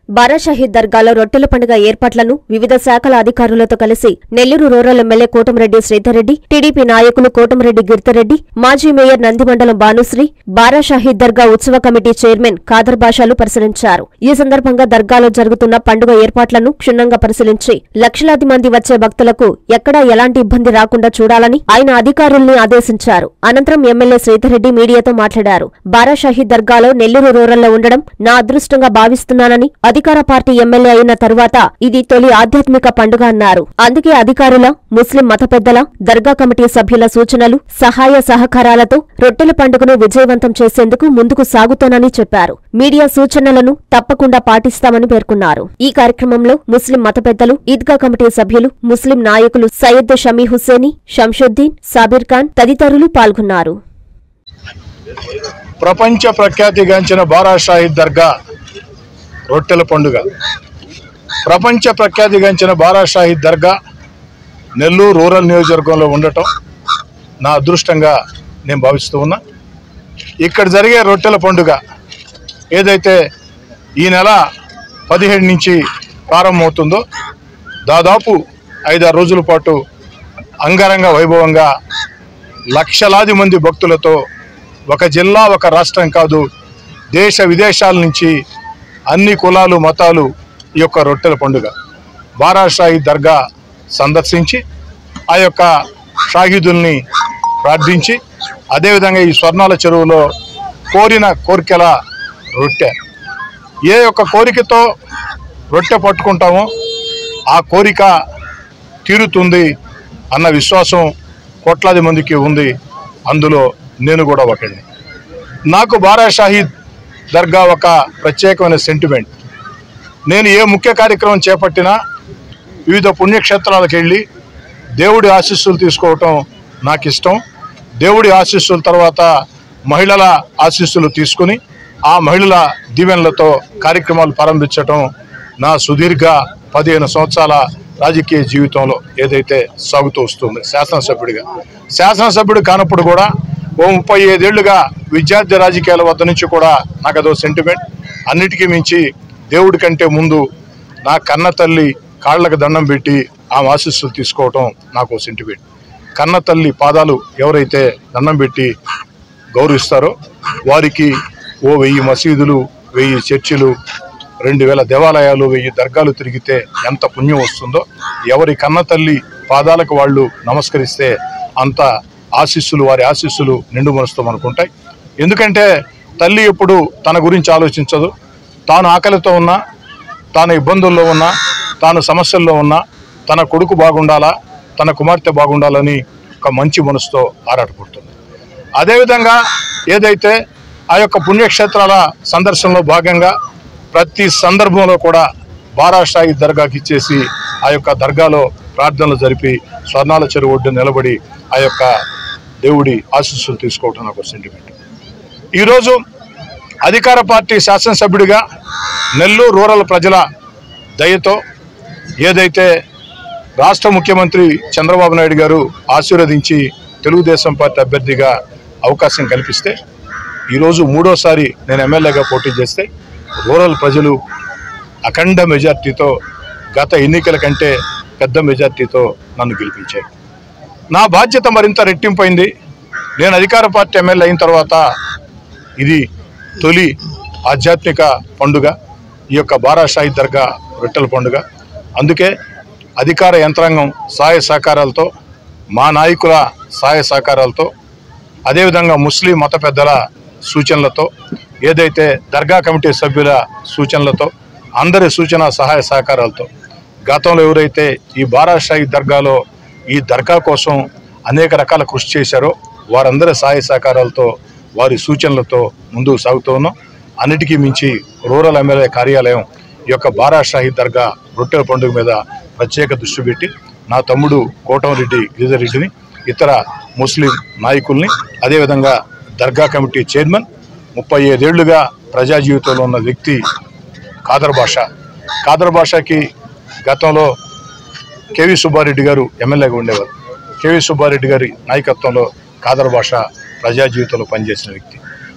బారా షహీద్ దర్గాలో రొట్టెల పండుగ ఏర్పాట్లను వివిధ శాఖల అధికారులతో కలిసి Nellore rural MLA Kotamreddy Sridhar Reddy TDP నాయకులు కోటమిరెడ్డి గిరితరెడ్డి మాజీ మేయర్ నందిమండలం భానుశ్రీ బారా షహీద్ దర్గా ఉత్సవ కమిటీ చైర్మన్ ఖాదర్ బాషాలు పరిశీలించారు ఈ సందర్భంగా దర్గాలో జరుగుతున్న పండుగ ఏర్పాట్లను క్షుణ్ణంగా పరిశీలించి లక్షలాది మంది వచ్చే భక్తులకు ఎక్కడా ఎలాంటి ఇబ్బంది రాకుండా చూడాలని ఆయన అధికారుల్ని ఆదేశించారు అనంతరం ఎమ్మెల్యే శ్రీధర్రెడ్డి మీడియాతో మాట్లాడారు బారా షహీద్ దర్గాలో నెల్లూరు రూరల్లో ఉండడం నా అదృష్టంగా భావిస్తున్నానని అధికార పార్టీ ఎమ్మెల్యే అయిన తరువాత ఇది తొలి ఆధ్యాత్మిక పండుగ అన్నారు అందుకే అధికారుల ముస్లిం మత పెద్దల దర్గా కమిటీ సభ్యుల సూచనలు సహాయ సహకారాలతో రొట్టెల పండుగను విజయవంతం చేసేందుకు ముందుకు సాగుతానని చెప్పారు మీడియా సూచనలను తప్పకుండా పాటిస్తామని పేర్కొన్నారు ఈ కార్యక్రమంలో ముస్లిం మత పెద్దలు ఈద్గా కమిటీ సభ్యులు ముస్లిం నాయకులు సయ్యద్ షమీ హుస్సేని షంషుద్దీన్ సాబిర్ ఖాన్ తదితరులు పాల్గొన్నారు ప్రపంచ ప్రఖ్యాతిగాంచిన బారా షాహిద్ దర్గా రొట్టెల పండుగ ప్రపంచ ప్రఖ్యాతిగాంచిన బారా షాహిద్ దర్గా నెల్లూరు రూరల్ నియోజకవర్గంలో ఉండటం నా అదృష్టంగా నేను భావిస్తూ ఉన్నా ఇక్కడ జరిగే రొట్టెల పండుగ ఏదైతే ఈ నెల పదిహేడు నుంచి ప్రారంభమవుతుందో దాదాపు ఐదారు రోజుల పాటు అంగరంగ వైభవంగా లక్షలాది మంది భక్తులతో ఒక జిల్లా ఒక రాష్ట్రం కాదు దేశ విదేశాల నుంచి అన్ని కులాలు మతాలు ఈ యొక్క రొట్టెల పండుగ బారా షాహీ దర్గా సందర్శించి ఆ యొక్క షాహీదుల్ని ప్రార్థించి అదేవిధంగా ఈ స్వర్ణాల చెరువులో కోరిన కోరికల రొట్టె ఏ యొక్క కోరికతో రొట్టె పట్టుకుంటామో ఆ కోరిక తీరుతుంది అన్న విశ్వాసం కోట్లాది మందికి ఉంది అందులో నేను కూడా ఒకడిని నాకు బారా షాహీద్ దర్గా ఒక ప్రత్యేకమైన సెంటిమెంట్ నేను ఏ ముఖ్య కార్యక్రమం చేపట్టినా వివిధ పుణ్యక్షేత్రాలకు వెళ్ళి దేవుడి ఆశీస్సులు తీసుకోవటం నాకు ఇష్టం దేవుడి ఆశీస్సుల తర్వాత మహిళల ఆశీస్సులు తీసుకుని ఆ మహిళల దీవెనలతో కార్యక్రమాలు ప్రారంభించటం నా సుదీర్ఘ పదిహేను సంవత్సరాల రాజకీయ జీవితంలో ఏదైతే సాగుతూ వస్తుంది శాసనసభ్యుడిగా శాసనసభ్యుడు కానప్పుడు కూడా ఓ ముప్పై ఐదేళ్లుగా విద్యార్థి రాజకీయాల వద్ద నుంచి కూడా నాకు అదో సెంటిమెంట్ అన్నిటికీ మించి దేవుడి కంటే ముందు నా కన్న తల్లి కాళ్ళకు దండం పెట్టి ఆమె ఆశీస్సులు తీసుకోవటం నాకు ఓ సెంటిమెంట్ కన్న తల్లి పాదాలు ఎవరైతే దండం పెట్టి గౌరవిస్తారో వారికి ఓ వెయ్యి మసీదులు వెయ్యి చర్చిలు రెండు వేల దేవాలయాలు వెయ్యి దర్గాలు తిరిగితే ఎంత పుణ్యం వస్తుందో ఎవరి కన్న తల్లి పాదాలకు వాళ్ళు నమస్కరిస్తే అంత ఆశీస్సులు వారి ఆశీస్సులు నిండు మనసుతో మనకుంటాయి ఎందుకంటే తల్లి ఎప్పుడు తన గురించి ఆలోచించదు తాను ఆకలితో ఉన్నా తాను ఇబ్బందుల్లో ఉన్నా తాను సమస్యల్లో ఉన్నా తన కొడుకు బాగుండాలా తన కుమార్తె బాగుండాలని ఒక మంచి మనసుతో ఆరాటపడుతుంది అదేవిధంగా ఏదైతే ఆ యొక్క పుణ్యక్షేత్రాల సందర్శనలో భాగంగా ప్రతి సందర్భంలో కూడా బారాషాయి దర్గాకి ఇచ్చేసి ఆ యొక్క దర్గాలో ప్రార్థనలు జరిపి స్వర్ణాల చెరువు ఒడ్డు నిలబడి ఆ యొక్క దేవుడి ఆశీస్సులు తీసుకోవటం నాకు సెంటిమెంట్ ఈరోజు అధికార పార్టీ శాసనసభ్యుడిగా నెల్లూరు రూరల్ ప్రజల దయతో ఏదైతే రాష్ట్ర ముఖ్యమంత్రి చంద్రబాబు నాయుడు గారు ఆశీర్వదించి తెలుగుదేశం పార్టీ అభ్యర్థిగా అవకాశం కల్పిస్తే ఈరోజు మూడోసారి నేను ఎమ్మెల్యేగా పోటీ చేస్తే రూరల్ ప్రజలు అఖండ మెజార్టీతో గత ఎన్నికల కంటే పెద్ద మెజార్టీతో నన్ను గెలిపించారు నా బాధ్యత మరింత రెట్టింపైంది నేను అధికార పార్టీ ఎమ్మెల్యే అయిన తర్వాత ఇది తొలి ఆధ్యాత్మిక పండుగ ఈ యొక్క బారాషాహి దర్గా రొట్టెల పండుగ అందుకే అధికార యంత్రాంగం సహాయ సహకారాలతో మా నాయకుల సహాయ సహకారాలతో అదేవిధంగా ముస్లిం మత పెద్దల సూచనలతో ఏదైతే దర్గా కమిటీ సభ్యుల సూచనలతో అందరి సూచన సహాయ సహకారాలతో గతంలో ఎవరైతే ఈ బారాషాహి దర్గాలో ఈ దర్గా కోసం అనేక రకాల కృషి చేశారో వారందరి సహాయ సహకారాలతో వారి సూచనలతో ముందుకు సాగుతూ ఉన్నాం అన్నిటికీ మించి రూరల్ ఎమ్మెల్యే కార్యాలయం ఈ యొక్క బారాషాహి దర్గా రొట్టెల పండుగ మీద ప్రత్యేక దృష్టి పెట్టి నా తమ్ముడు కోటంరెడ్డి గిరిజరెడ్డిని ఇతర ముస్లిం నాయకుల్ని అదేవిధంగా దర్గా కమిటీ చైర్మన్ ముప్పై ఐదేళ్లుగా ప్రజా జీవితంలో ఉన్న వ్యక్తి కాదర్ భాష కాదర్ భాషకి గతంలో కేవి సుబ్బారెడ్డి గారు ఎమ్మెల్యేగా ఉండేవారు కేవి సుబ్బారెడ్డి గారి నాయకత్వంలో కాదర్ భాష ప్రజా జీవితంలో పనిచేసిన వ్యక్తి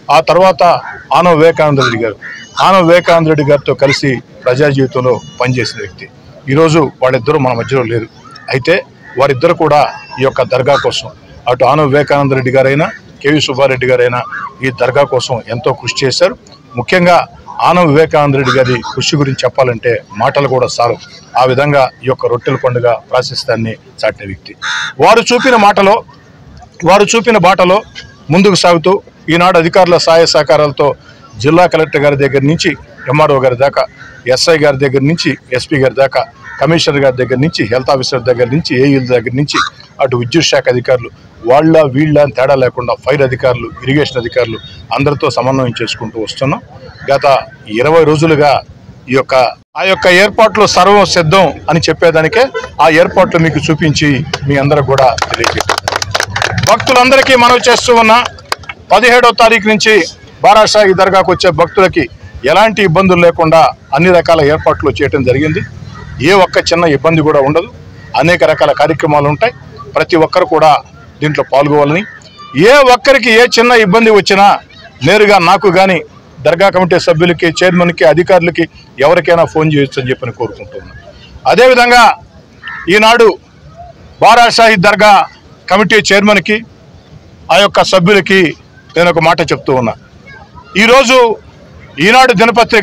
ఆ తర్వాత ఆనవ వివేకానంద రెడ్డి గారు ఆనవ వివేకానంద రెడ్డి గారితో కలిసి ప్రజా జీవితంలో పనిచేసిన వ్యక్తి ఈరోజు వాళ్ళిద్దరూ మన మధ్యలో లేరు అయితే వారిద్దరు కూడా ఈ యొక్క దర్గా కోసం అటు ఆనవ వివేకానంద రెడ్డి గారైనా కేవి సుబ్బారెడ్డి గారైనా ఈ దర్గా కోసం ఎంతో కృషి చేశారు ముఖ్యంగా ఆనవ వివేకానంద రెడ్డి గారి కృషి గురించి చెప్పాలంటే మాటలు కూడా సారు ఆ విధంగా ఈ యొక్క రొట్టెల పండుగ ప్రాశస్తాన్ని చాటిన వ్యక్తి వారు చూపిన మాటలో వారు చూపిన బాటలో ముందుకు సాగుతూ ఈనాడు అధికారుల సహాయ సహకారాలతో జిల్లా కలెక్టర్ గారి దగ్గర నుంచి ఎంఆర్ఓ గారి దాకా ఎస్ఐ గారి దగ్గర నుంచి ఎస్పీ గారి దాకా కమిషనర్ గారి దగ్గర నుంచి హెల్త్ ఆఫీసర్ దగ్గర నుంచి ఏఈల దగ్గర నుంచి అటు విద్యుత్ శాఖ అధికారులు వాళ్ళ వీళ్ళ అని తేడా లేకుండా ఫైర్ అధికారులు ఇరిగేషన్ అధికారులు అందరితో సమన్వయం చేసుకుంటూ వస్తున్నాం గత ఇరవై రోజులుగా ఈ యొక్క ఆ యొక్క ఏర్పాట్లు సర్వం సిద్ధం అని చెప్పేదానికే ఆ ఏర్పాట్లు మీకు చూపించి మీ అందరికి కూడా తెలియజేస్తాం భక్తులందరికీ మనవి చేస్తూ ఉన్న పదిహేడో తారీఖు నుంచి బారాషాహి దర్గాకు వచ్చే భక్తులకి ఎలాంటి ఇబ్బందులు లేకుండా అన్ని రకాల ఏర్పాట్లు చేయడం జరిగింది ఏ ఒక్క చిన్న ఇబ్బంది కూడా ఉండదు అనేక రకాల కార్యక్రమాలు ఉంటాయి ప్రతి ఒక్కరు కూడా దీంట్లో పాల్గొవాలని ఏ ఒక్కరికి ఏ చిన్న ఇబ్బంది వచ్చినా నేరుగా నాకు కానీ దర్గా కమిటీ సభ్యులకి చైర్మన్కి అధికారులకి ఎవరికైనా ఫోన్ చేయొచ్చు అని చెప్పని కోరుకుంటున్నాను అదేవిధంగా ఈనాడు బారాషాహి దర్గా కమిటీ చైర్మన్కి ఆ యొక్క సభ్యులకి నేను ఒక మాట చెప్తూ ఉన్నా ఈరోజు ఈనాడు దినపత్రిక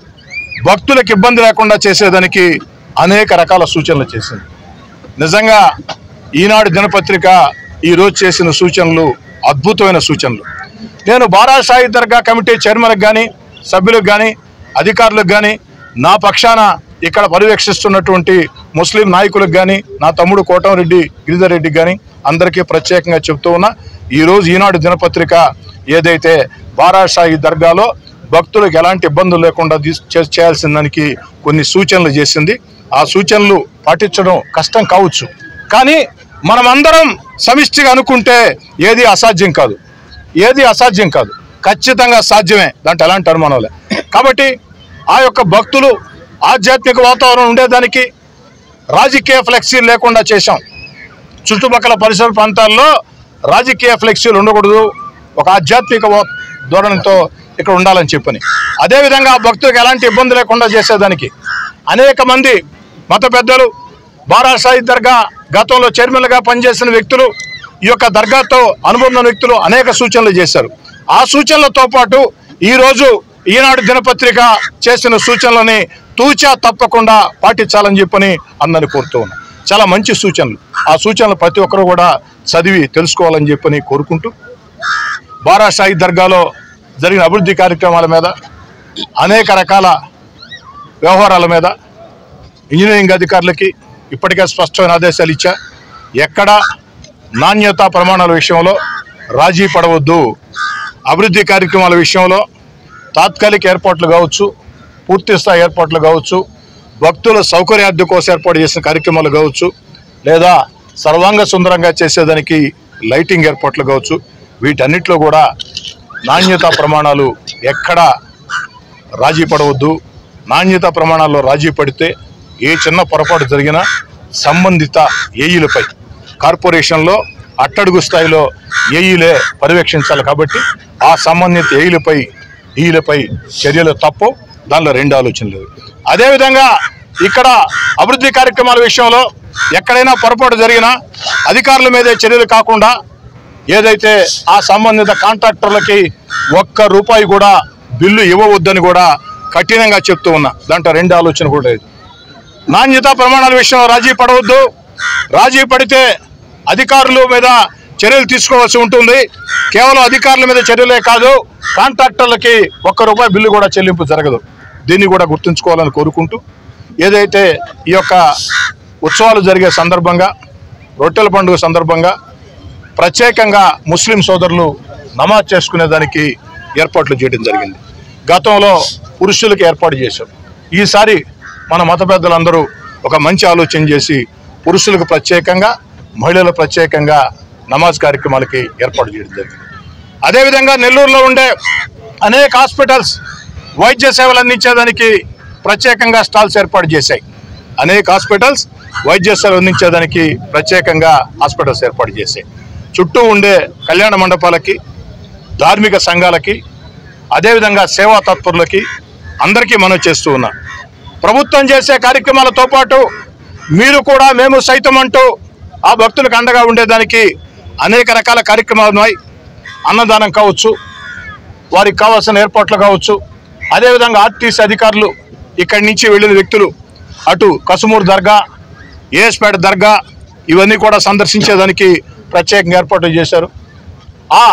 భక్తులకు ఇబ్బంది లేకుండా చేసేదానికి అనేక రకాల సూచనలు చేసింది నిజంగా ఈనాడు దినపత్రిక ఈరోజు చేసిన సూచనలు అద్భుతమైన సూచనలు నేను బారాషాహి దర్గా కమిటీ చైర్మన్కి కానీ సభ్యులకు కానీ అధికారులకు కానీ నా పక్షాన ఇక్కడ పర్యవేక్షిస్తున్నటువంటి ముస్లిం నాయకులకు కానీ నా తమ్ముడు కోటంరెడ్డి గిరిధర్ రెడ్డికి కానీ అందరికీ ప్రత్యేకంగా చెప్తూ ఉన్నా ఈరోజు ఈనాడు దినపత్రిక ఏదైతే బారాషాహి దర్గాలో భక్తులకు ఎలాంటి ఇబ్బందులు లేకుండా తీస్- చే- చేయాల్సిన దానికి కొన్ని సూచనలు చేసింది ఆ సూచనలు పాటించడం కష్టం కావచ్చు కానీ మనమందరం సమిష్టిగా అనుకుంటే ఏది అసాధ్యం కాదు ఏది అసాధ్యం కాదు ఖచ్చితంగా సాధ్యమే దాంట్లో ఎలాంటి అనుమానం లే కాబట్టి ఆ యొక్క భక్తులు ఆధ్యాత్మిక వాతావరణం ఉండేదానికి రాజకీయ ఫ్లెక్సీలు లేకుండా చేశాం చుట్టుపక్కల పరిసర ప్రాంతాల్లో రాజకీయ ఫ్లెక్సీలు ఉండకూడదు ఒక ఆధ్యాత్మిక వా- ధోరణితో ఇక్కడ ఉండాలని చెప్పని అదేవిధంగా ఆ భక్తులకు ఎలాంటి ఇబ్బంది లేకుండా చేసేదానికి అనేక మంది మత పెద్దలు బారాసాయి దర్గా గతంలో చైర్మన్లుగా పనిచేసిన వ్యక్తులు ఈ యొక్క దర్గాతో అనుబంధం వ్యక్తులు అనేక సూచనలు చేశారు ఆ సూచనలతో పాటు ఈరోజు ఈనాడు దినపత్రిక చేసిన సూచనలని తూచా తప్పకుండా పాటించాలని చెప్పని అందరిని కోరుతూ ఉన్నా చాలా మంచి సూచనలు ఆ సూచనలు ప్రతి ఒక్కరు కూడా చదివి తెలుసుకోవాలని చెప్పని కోరుకుంటూ బారాషాహి దర్గాలో జరిగిన అభివృద్ధి కార్యక్రమాల మీద అనేక రకాల వ్యవహారాల మీద ఇంజనీరింగ్ అధికారులకి ఇప్పటికే స్పష్టమైన ఆదేశాలు ఇచ్చా ఎక్కడ నాణ్యతా ప్రమాణాల విషయంలో రాజీ పడవద్దు అభివృద్ధి కార్యక్రమాల విషయంలో తాత్కాలిక ఏర్పాట్లు కావచ్చు పూర్తి స్థాయి ఏర్పాట్లు కావచ్చు భక్తుల సౌకర్యార్థి కోసం ఏర్పాటు చేసిన కార్యక్రమాలు కావచ్చు లేదా సర్వాంగ సుందరంగా చేసేదానికి లైటింగ్ ఏర్పాట్లు కావచ్చు వీటన్నిటిలో కూడా నాణ్యతా ప్రమాణాలు ఎక్కడా రాజీ పడవద్దు నాణ్యత ప్రమాణాల్లో రాజీ పడితే ఏ చిన్న పొరపాటు జరిగినా సంబంధిత ఏఈలపై కార్పొరేషన్లో అట్టడుగు స్థాయిలో ఏఈలే పర్యవేక్షించాలి కాబట్టి ఆ సంబంధిత ఏఈలపై ఈలపై చర్యలు తప్పు దానిలో రెండు ఆలోచనలు లేవు అదేవిధంగా ఇక్కడ అభివృద్ధి కార్యక్రమాల విషయంలో ఎక్కడైనా పొరపాటు జరిగినా అధికారుల మీదే చర్యలు కాకుండా ఏదైతే ఆ సంబంధిత కాంట్రాక్టర్లకి ఒక్క రూపాయి కూడా బిల్లు ఇవ్వవద్దని కూడా కఠినంగా చెప్తూ ఉన్నా దాంట్లో రెండు ఆలోచన కూడా లేదు నాణ్యతా ప్రమాణాల విషయంలో రాజీ పడవద్దు రాజీ పడితే అధికారుల మీద చర్యలు తీసుకోవాల్సి ఉంటుంది కేవలం అధికారుల మీద చర్యలే కాదు కాంట్రాక్టర్లకి ఒక్క రూపాయి బిల్లు కూడా చెల్లింపు జరగదు దీన్ని కూడా గుర్తుంచుకోవాలని కోరుకుంటూ ఏదైతే ఈ యొక్క ఉత్సవాలు జరిగే సందర్భంగా రొట్టెల పండుగ సందర్భంగా ప్రత్యేకంగా ముస్లిం సోదరులు నమాజ్ చేసుకునేదానికి ఏర్పాట్లు చేయడం జరిగింది గతంలో పురుషులకు ఏర్పాటు చేశాం ఈసారి మన మత పెద్దలందరూ ఒక మంచి ఆలోచన చేసి పురుషులకు ప్రత్యేకంగా మహిళలు ప్రత్యేకంగా నమాజ్ కార్యక్రమాలకి ఏర్పాటు చేయడం జరిగింది అదేవిధంగా నెల్లూరులో ఉండే అనేక హాస్పిటల్స్ వైద్య సేవలు అందించేదానికి ప్రత్యేకంగా స్టాల్స్ ఏర్పాటు చేశాయి అనేక హాస్పిటల్స్ వైద్య సేవలు అందించేదానికి ప్రత్యేకంగా హాస్పిటల్స్ ఏర్పాటు చేశాయి చుట్టూ ఉండే కళ్యాణ మండపాలకి ధార్మిక సంఘాలకి అదేవిధంగా సేవా తత్పరులకి అందరికీ మనం చేస్తూ ఉన్నాం ప్రభుత్వం చేసే కార్యక్రమాలతో పాటు మీరు కూడా మేము సైతం అంటూ ఆ భక్తులకు అండగా ఉండేదానికి అనేక రకాల కార్యక్రమాలు ఉన్నాయి అన్నదానం కావచ్చు వారికి కావాల్సిన ఏర్పాట్లు కావచ్చు అదేవిధంగా ఆర్టీసీ అధికారులు ఇక్కడి నుంచి వెళ్ళిన వ్యక్తులు అటు కసుమూరు దర్గా ఏఎస్పేట దర్గా ఇవన్నీ కూడా సందర్శించేదానికి ప్రత్యేకంగా ఏర్పాట్లు చేశారు ఆ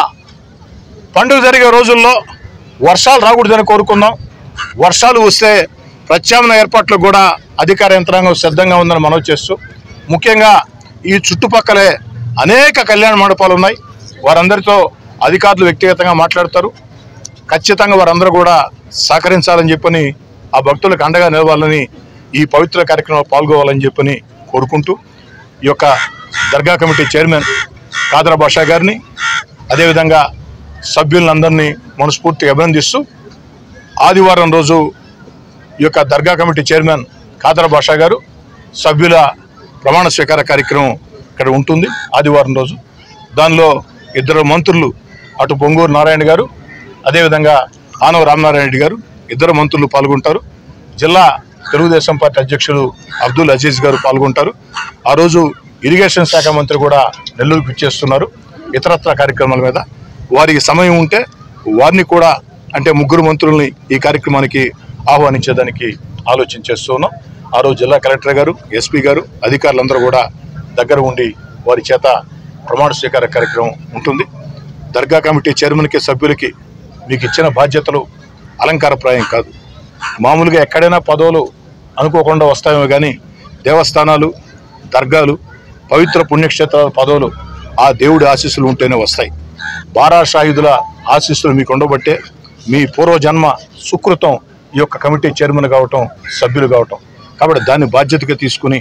పండుగ జరిగే రోజుల్లో వర్షాలు రాకూడదని కోరుకుందాం వర్షాలు వస్తే ప్రత్యామ్నాయ ఏర్పాట్లు కూడా అధికార యంత్రాంగం సిద్ధంగా ఉందని మనవి చేస్తూ ముఖ్యంగా ఈ చుట్టుపక్కలే అనేక కళ్యాణ మండపాలు ఉన్నాయి వారందరితో అధికారులు వ్యక్తిగతంగా మాట్లాడతారు ఖచ్చితంగా వారందరూ కూడా సహకరించాలని చెప్పని ఆ భక్తులకు అండగా నిలవాలని ఈ పవిత్ర కార్యక్రమంలో పాల్గొవాలని చెప్పని కోరుకుంటూ ఈ యొక్క దర్గా కమిటీ చైర్మన్ కాదర బాషా గారిని అదేవిధంగా సభ్యులందరినీ మనస్ఫూర్తిగా అభినందిస్తూ ఆదివారం రోజు ఈ యొక్క దర్గా కమిటీ చైర్మన్ కాదర బాషా గారు సభ్యుల ప్రమాణ స్వీకార కార్యక్రమం ఇక్కడ ఉంటుంది ఆదివారం రోజు దానిలో ఇద్దరు మంత్రులు అటు పొంగూరు నారాయణ గారు అదేవిధంగా ఆనవ రామనారాయణ రెడ్డి గారు ఇద్దరు మంత్రులు పాల్గొంటారు జిల్లా తెలుగుదేశం పార్టీ అధ్యక్షులు అబ్దుల్ అజీజ్ గారు పాల్గొంటారు ఆ రోజు ఇరిగేషన్ శాఖ మంత్రి కూడా నెల్లూరుకు ఇచ్చేస్తున్నారు ఇతరత్ర కార్యక్రమాల మీద వారికి సమయం ఉంటే వారిని కూడా అంటే ముగ్గురు మంత్రుల్ని ఈ కార్యక్రమానికి ఆహ్వానించేదానికి ఆలోచన చేస్తూ ఉన్నాం ఆ రోజు జిల్లా కలెక్టర్ గారు ఎస్పీ గారు అధికారులందరూ కూడా దగ్గర ఉండి వారి చేత ప్రమాణ స్వీకార కార్యక్రమం ఉంటుంది దర్గా కమిటీ చైర్మన్కి సభ్యులకి మీకు ఇచ్చిన బాధ్యతలు అలంకారప్రాయం కాదు మామూలుగా ఎక్కడైనా పదవులు అనుకోకుండా వస్తాయేమో కానీ దేవస్థానాలు దర్గాలు పవిత్ర పుణ్యక్షేత్రాల పదవులు ఆ దేవుడి ఆశీస్సులు ఉంటేనే వస్తాయి బారా షాహిదుల ఆశీస్సులు మీకు ఉండబట్టే మీ పూర్వజన్మ సుకృతం ఈ యొక్క కమిటీ చైర్మన్ కావటం సభ్యులు కావటం కాబట్టి దాన్ని బాధ్యతగా తీసుకుని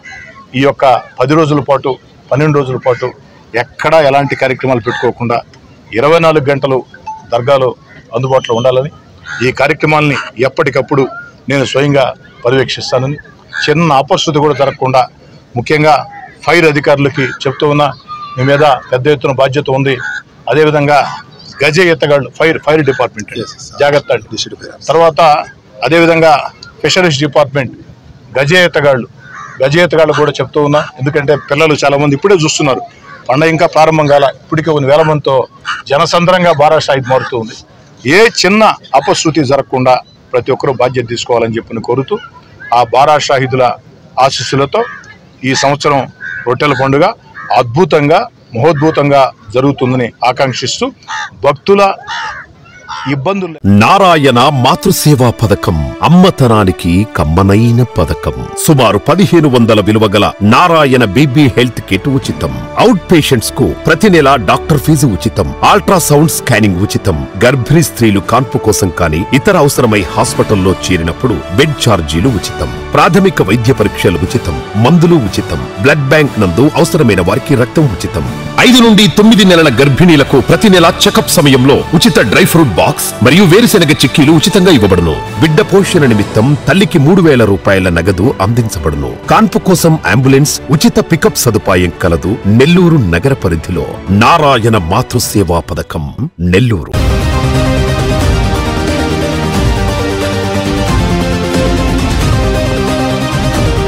ఈ యొక్క పది రోజుల పాటు పన్నెండు రోజుల పాటు ఎక్కడా ఎలాంటి కార్యక్రమాలు పెట్టుకోకుండా ఇరవై నాలుగు గంటలు దర్గాలో అందుబాటులో ఉండాలని ఈ కార్యక్రమాల్ని ఎప్పటికప్పుడు నేను స్వయంగా పర్యవేక్షిస్తానని చిన్న అపరిస్థితి కూడా జరగకుండా ముఖ్యంగా ఫైర్ అధికారులకి చెప్తూ ఉన్నా మీ మీద పెద్ద ఎత్తున బాధ్యత ఉంది అదేవిధంగా గజ ఎత్తగాళ్ళు ఫైర్ ఫైర్ డిపార్ట్మెంట్ జాగ్రత్త అండి. తర్వాత అదేవిధంగా ఫిషరీస్ డిపార్ట్మెంట్ గజ ఎత్తగాళ్ళు గజ ఎత్తగాళ్ళు కూడా చెప్తూ ఉన్నా ఎందుకంటే పిల్లలు చాలా మంది ఇప్పుడే చూస్తున్నారు పండగ ఇంకా ప్రారంభం కాల ఇప్పటికే కొన్ని వేల మందితో జనసంద్రంగా బారా షాహిద్ మారుతూ ఉంది ఏ చిన్న అపశృతి జరగకుండా ప్రతి ఒక్కరూ బాధ్యత తీసుకోవాలని చెప్పని కోరుతూ ఆ బారా షాహిదుల ఆశీస్సులతో ఈ సంవత్సరం రొట్టెల పండుగ అద్భుతంగా మహోద్భుతంగా జరుగుతుందని ఆకాంక్షిస్తూ భక్తుల ఇబ్బందులు నారాయణ మాతృసేవా పథకం అమ్మతనానికి కమ్మనైన పథకం సుమారు పదిహేను వందల విలువ గల నారాయణ బీబీ హెల్త్ కిట్ ఉచితం అవుట్ పేషెంట్స్ కు ప్రతి నెల డాక్టర్ ఫీజు ఉచితం అల్ట్రాసౌండ్ స్కానింగ్ ఉచితం గర్భిణీ స్త్రీలు కాన్పు కోసం కానీ ఇతర అవసరమై హాస్పిటల్లో చేరినప్పుడు బెడ్ ఛార్జీలు ఉచితం ప్రాథమిక వైద్య పరీక్షలు ఉచితం మందులు ఉచితం బ్లడ్ బ్యాంక్ నందు అవసరమైన వారికి రక్తం ఉచితం ఐదు నుండి తొమ్మిది నెలల గర్భిణీలకు ప్రతి నెల చెకప్ సమయంలో ఉచిత డ్రై ఫ్రూట్ బాక్స్ మరియు వేరుశెనగ చిక్కీలు ఉచితంగా ఇవ్వబడును బిడ్డ పోషణ నిమిత్తం తల్లికి మూడు వేల రూపాయల నగదు అందించబడును కాన్పు కోసం అంబులెన్స్ ఉచిత పికప్ సదుపాయం కలదు నెల్లూరు నగర పరిధిలో నారాయణ మాతృసేవా పథకం నెల్లూరు